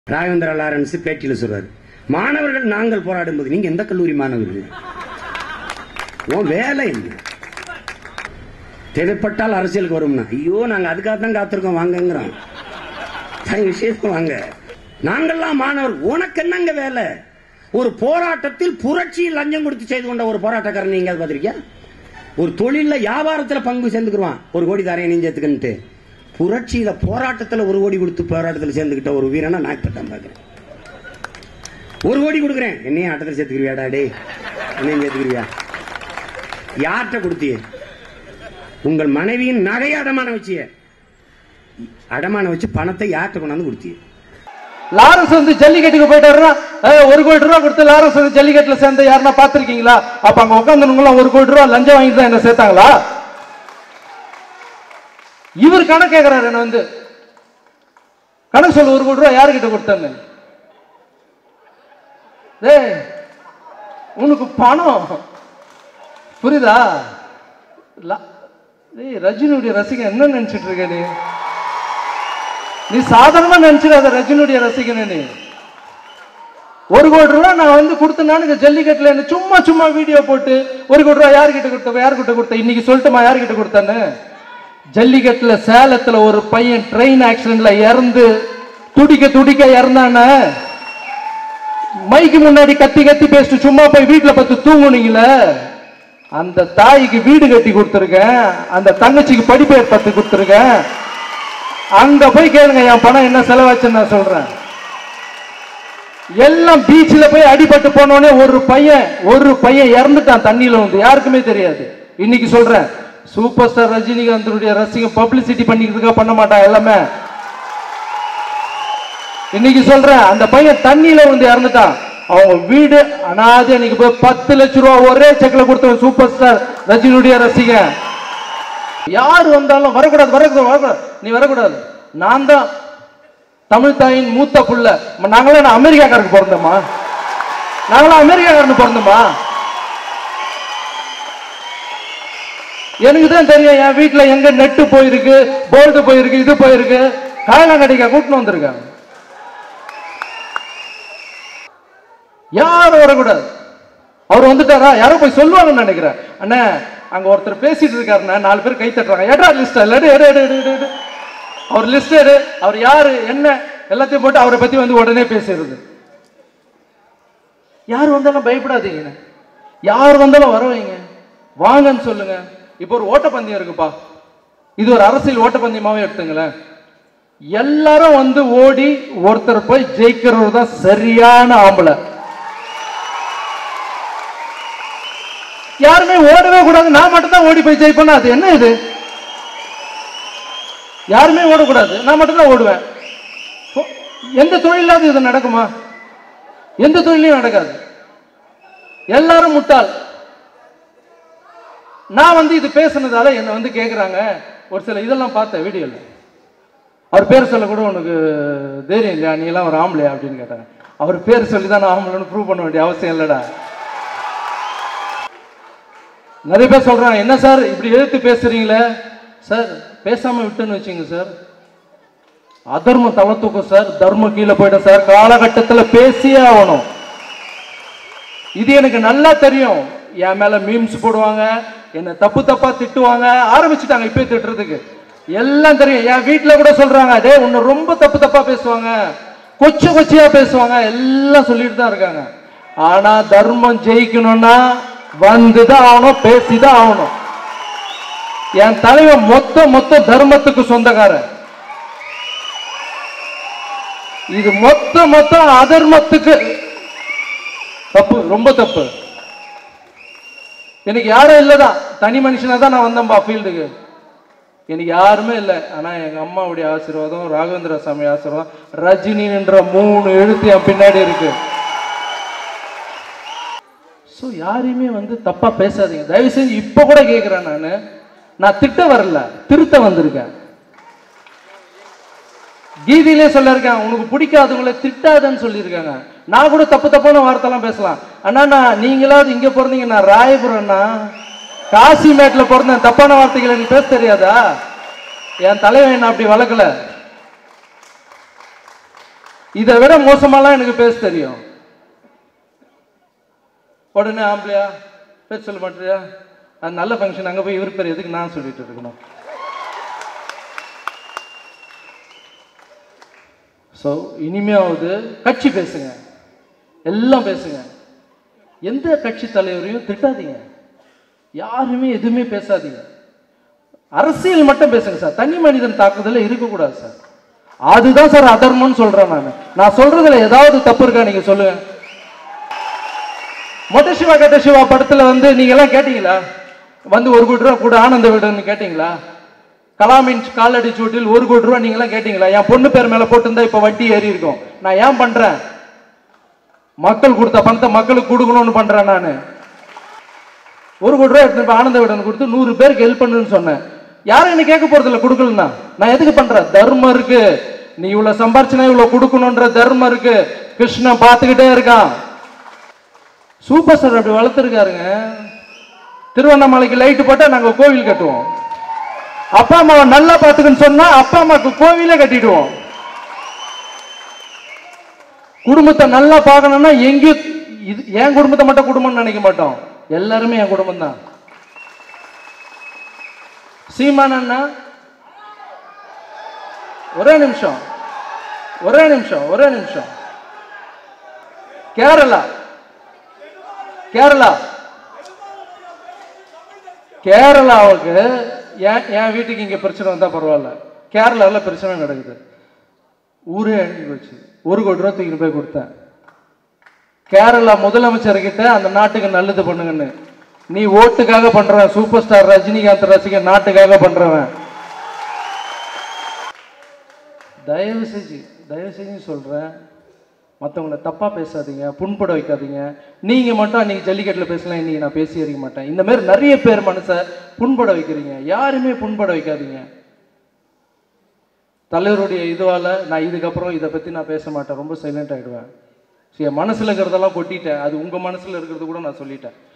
Raghavendra Lawrence பேட்டியில சொல்றாரு மாணவர்கள் நாங்கள் போராடும் போது நீங்க எந்த கல்லூரி மாணவர்கள் உன் வேலை என்ன தேவைப்பட்டால் அரசியலுக்கு வரும்னா ஐயோ நாங்க அதுக்காக தான் காத்திருக்கோம் வாங்கங்கிறோம் தயவு செய்து வாங்க நாங்கெல்லாம் மாணவர் உனக்கு என்னங்க வேலை ஒரு போராட்டத்தில் புரட்சியில் லஞ்சம் கொடுத்து செய்து கொண்ட ஒரு போராட்டக்காரன் நீங்க பார்த்திருக்கியா ஒரு தொழில்ல வியாபாரத்துல பங்கு சேர்ந்துக்குருவான் ஒரு கோடி தரையை நீ சேர்த்துக்கன்ட்டு புரட்சியில போராட்டத்துல ஒரு கோடி கொடுத்து போராட்டத்தில் சேர்ந்துக்கிட்ட ஒரு வீரனை நான் இப்ப தான் பார்க்கிறேன் ஒரு கோடி கொடுக்குறேன் என்னையும் ஆட்டத்தில் சேர்த்துக்கிறியாடா டே என்னையும் சேர்த்துக்கிறியா யார்கிட்ட கொடுத்தியே உங்கள் மனைவியின் நகையை அடமானம் வச்சிய அடமானம் வச்சு பணத்தை யார்கிட்ட கொண்டாந்து கொடுத்தியே லாரன்ஸ் வந்து ஜல்லிக்கட்டுக்கு போயிட்டாருன்னா அஹ், ஒரு கோடி ரூபா கொடுத்து லாரன்ஸ் வந்து ஜல்லிக்கட்டுல சேர்ந்த யாருன்னா பாத்திருக்கீங்களா அப்ப அங்க உட்காந்துருங்களாம் ஒரு கோடி ரூபா லஞ்சம் வாங்கிட்டு தான் என்ன சேர்த்தாங்களா இவர் கணக்கு கேக்குறாரு என்ன வந்து கணக்கு சொல்லு ஒரு கோடி ரூபா யாருக்கிட்ட கொடுத்தேன்னு டேய் உனக்கு பணம் புரியுதா லா- டேய் ரஜினியுடைய ரசிகன் என்ன நினைச்சிட்டு இருக்க நீ நீ சாதாரணமா நினைச்சிடாத ரஜினியுடைய ரசிகன் நீ ஒரு கோடி ரூபாய் நான் வந்து கொடுத்தனானுங்க ஜல்லிக்கட்டுல என்ன சும்மா சும்மா வீடியோ போட்டு ஒரு கோடி ரூபாய் யார்கிட்ட கொடுத்த யார்கிட்ட கொடுத்த இன்னைக்கு சொல்லட்டுமா யார்கிட்ட கொடுத்தேன்னு ஜல்லிக்கட்டுல சேலத்துல ஒரு பையன் ட்ரெயின் ஆக்சிடென்ட்ல இறந்து துடிக்க துடிக்க இறந்தானே மைக்கு முன்னாடி கத்தி கத்தி பேசிட்டு சும்மா போய் வீட்டுல பத்து தூங்குனீங்களே அந்த தாய்க்கு வீடு கட்டி கொடுத்துருக்கேன் அந்த தங்கச்சிக்கு படிப்பு ஏற்படுத்தி கொடுத்துருக்கேன் அங்க போய் கேளுங்க என் பணம் என்ன செலவாச்சுன்னு நான் சொல்றேன் எல்லாம் பீச்சில் போய் அடிபட்டு போனோடனே ஒரு பையன் ஒரு பையன் இறந்துட்டான் தண்ணியில வந்து யாருக்குமே தெரியாது இன்னைக்கு சொல்றேன் சூப்பர் ஸ்டார் ரஜினிகாந்தனுடைய ரசிகம் பப்ளிசிட்டி பண்ணிக்கிறதுக்காக பண்ண மாட்டான் எல்லாமே இன்னைக்கு சொல்றேன் அந்த பையன் தண்ணியில வந்து இறந்துட்டான் அவங்க வீடு அனாதை இன்னைக்கு போய் பத்து லட்ச ரூபா ஒரே செக்ல கொடுத்தவன் சூப்பர் ஸ்டார் ரஜினியுடைய ரசிகன் யார் வந்தாலும் வரக்கூடாது வரக்கூடாது வரக்கூடாது நீ வரக்கூடாது நான் தான் தமிழ் தாயின் மூத்த புள்ள ம, நாங்களாம் என்ன அமெரிக்காக்காரருக்கு பிறந்தோமா நாங்களாம் அமெரிக்காக்காரனு பிறந்தோமா எனக்கு தான் தெரியும் என் வீட்டுல எங்க நெட்டு போயிருக்கு போல்டு போயிருக்கு இது போயிருக்கு காயலாங்கடிக்கா கூட்டின்னு வந்திருக்கேன் யாரும் வரக்கூடாது அவர் வந்துட்டாரா யாரோ போய் சொல்லுவாங்கன்னு நினைக்கிறேன் அண்ணே அங்க ஒருத்தர் பேசிட்டு இருக்காருண்ணே நாலு பேர் கை தட்டுறாங்க எடா லிஸ்ட் எடு எடு எடு எடு எடு, எடு அவர் லிஸ்ட் எடு அவர் யாரு என்ன எல்லாத்தையும் போட்டு அவரை பத்தி வந்து உடனே பேசுறது யார் வந்தாலும் பயப்படாதீங்க யார் வந்தாலும் வர வைங்க வாங்கன்னு சொல்லுங்க இப்போ ஒரு ஓட்டப்பந்தயம் இருக்குப்பா இது ஒரு அரசியல் ஓட்டப்பந்தயமாவே எடுத்துங்களேன் எல்லாரும் வந்து ஓடி ஒருத்தர் போய் ஜெயிக்கிறவர் தான் சரியான ஆம்பளை யாருமே ஓடவே கூடாது நான் மட்டும் தான் ஓடி போய் ஜெயிப்பேன்னா அது என்ன இது யாருமே ஓடக்கூடாது நான் மட்டும் தான் ஓடுவேன் ஓ, எந்த தொழிலாவது இது நடக்குமா எந்த தொழிலையும் நடக்காது எல்லாரும் முட்டாள் நான் வந்து இது பேசுனதால என்னை வந்து கேக்குறாங்க ஒரு சில இதெல்லாம் பார்த்தேன் வீடியோல அவர் பேர் சொல்ல கூட உனக்கு தைரியம் இல்லையா நீ எல்லாம் ஒரு ஆம்பளையா அப்படின்னு கேட்டாங்க அவர் பேர் சொல்லி தான் நான் ஆம்பளைன்னு ப்ரூவ் பண்ண வேண்டிய அவசியம் இல்லடா நிறைய பேர் சொல்றாங்க என்ன சார் இப்படி எழுத்து பேசுறீங்களே சார் பேசாம விட்டுன்னு வச்சுங்க சார் அதர்மம் தலை தூக்கும் சார் தர்மம் கீழே போயிடும் சார் காலகட்டத்தில் பேசியே ஆகணும் இது எனக்கு நல்லா தெரியும் என் மேல மீம்ஸ் போடுவாங்க என்ன தப்பு தப்பா திட்டுவாங்க ஆரம்பிச்சுட்டாங்க இப்பயே திட்டுறதுக்கு எல்லாம் தெரியும் என் வீட்டுல கூட சொல்றாங்க டேய் உன்னை ரொம்ப தப்பு தப்பா பேசுவாங்க கொச்சு கொச்சியா பேசுவாங்க எல்லாம் சொல்லிட்டு தான் இருக்காங்க ஆனா தர்மம் ஜெயிக்கணும்னா வந்துதான் ஆகணும் பேசிதான் ஆகணும் என் தலைவன் மொத்த மொத்த தர்மத்துக்கு சொந்தக்காரன் இது மொத்த மொத்தம் அதர்மத்துக்கு தப்பு ரொம்ப தப்பு எனக்கு யாரும் இல்லதான் தனி மனுஷனா தான் நான் வந்தேன்பா ஃபீல்டுக்கு எனக்கு யாருமே இல்லை ஆனா எங்க அம்மாவுடைய ஆசீர்வாதம் ராகவேந்திர சாமி ஆசீர்வாதம் ரஜினின்ற மூணு எழுத்து என் பின்னாடி இருக்கு ஸோ யாரையுமே வந்து தப்பா பேசாதீங்க தயவு செஞ்சு இப்ப கூட கேட்கிறேன் நான் நான் திட்ட வரல திருத்த வந்திருக்கேன் கீதையிலே சொல்லியிருக்கேன் உனக்கு பிடிக்காதவங்களை திட்டாதன்னு சொல்லியிருக்காங்க நான் கூட தப்பு தப்பான வார்த்தைலாம் பேசலாம் அண்ணா நான் நீங்களாவது இங்க பிறந்தீங்க நான் ராயபுரம்னா காசிமேட்ல பிறந்தேன் தப்பான வார்த்தைகளை எனக்கு பேச தெரியாதா என் தலைவன் என்ன அப்படி வளர்க்கல இதை விட மோசமாலாம் எனக்கு பேச தெரியும் உடனே ஆம்பளையா பேச சொல்ல மாட்டியா அது நல்ல ஃபங்க்ஷன் அங்கே போய் இவர் பேர் எதுக்கு நான் சொல்லிட்டு இருக்கணும் ஸோ இனிமையாவது கட்சி பேசுங்க எல்லாம் பேசுங்க எந்த கட்சி தலைவரையும் திட்டாதீங்க யாருமே எதுவுமே பேசாதீங்க அரசியல் மட்டும் பேசுங்க சார் தனி மனிதன் தாக்குதல இருக்கக்கூடாது சார் அதுதான் சார் அதர்மம்னு சொல்றேன் நான் நான் சொல்றதுல ஏதாவது தப்பு இருக்கா நீங்க சொல்லுங்க மொட்ட சிவா கட்ட சிவா படத்துல வந்து நீங்க எல்லாம் கேட்டீங்களா வந்து ஒரு கோடி ரூபா கூட ஆனந்த விடுன்னு கேட்டீங்களா கலாமின் காலடி சூட்டில் ஒரு கோடி ரூபா நீங்க எல்லாம் கேட்டீங்களா என் பொண்ணு பேர் மேல போட்டிருந்தா இப்ப வட்டி ஏறி இருக்கும் நான் ஏன் பண்றேன் மக்கள் கொடுத்த பணத்தை மக்களுக்கு கொடுக்கணும்னு பண்றேன் நான் ஒரு கோடி ரூபாய் எடுத்து போய் ஆனந்த விடன் கொடுத்து நூறு பேருக்கு ஹெல்ப் பண்ணுன்னு சொன்னேன் யாரும் என்ன கேட்க போறது இல்ல கொடுக்கலன்னா நான் எதுக்கு பண்றேன் தர்மம் இருக்கு நீ இவ்வளவு சம்பாரிச்சுனா இவ்வளவு கொடுக்கணும்ன்ற தர்மம் இருக்கு கிருஷ்ணன் பார்த்துக்கிட்டே இருக்கான் சூப்பர் ஸ்டார் அப்படி வளர்த்துருக்காருங்க திருவண்ணாமலைக்கு லைட் போட்டா நாங்க கோவில் கட்டுவோம் அப்பா அம்மாவை நல்லா பார்த்துக்குன்னு சொன்னா அப்பா அம்மாவுக்கு கோவிலே கட்டிடுவோம் குடும்பத்தை நல்லா பார்க்கணும்னா எங்கேயும் இது என் குடும்பத்தை மட்டும் குடும்பம்னு நினைக்க மாட்டோம் எல்லாருமே என் குடும்பம் தான் சீமான் அண்ணா ஒரே நிமிஷம் ஒரே நிமிஷம் ஒரே நிமிஷம் கேரளா கேரளா கேரளாவுக்கு என் என் வீட்டுக்கு இங்க பிரச்சனை வந்தா பரவாயில்ல கேரளாவில் பிரச்சனை நடக்குது ஊரே அழிஞ்சு போச்சு ஒரு கோடி ரூபா தூக்கிட்டு போய் கொடுத்தேன் கேரளா முதலமைச்சர்கிட்ட அந்த நாட்டுக்கு நல்லது பண்ணுங்கன்னு நீ ஓட்டுக்காக பண்றவன் சூப்பர் ஸ்டார் ரஜினிகாந்த் ரசிகன் நாட்டுக்காக பண்றவன் தயவு செஞ்சு தயவு செஞ்சு சொல்றேன் மற்றவங்கள தப்பா பேசாதீங்க புண்பட வைக்காதீங்க நீங்க மட்டும் அன்னைக்கு ஜல்லிக்கட்டில் பேசலாம் இன்னைக்கு நான் பேசி அறிக்க மாட்டேன் இந்த மாதிரி நிறைய பேர் மனசை புண்பட வைக்கிறீங்க யாருமே புண்பட வைக்காதீங்க தலைவருடைய இதுவால நான் இதுக்கப்புறம் இதை பத்தி நான் பேச மாட்டேன் ரொம்ப சைலண்ட் ஆயிடுவேன் சரி என் மனசுல இருக்கிறதெல்லாம் கொட்டிட்டேன் அது உங்க மனசுல இருக்கிறது கூட நான் சொல்லிட்டேன்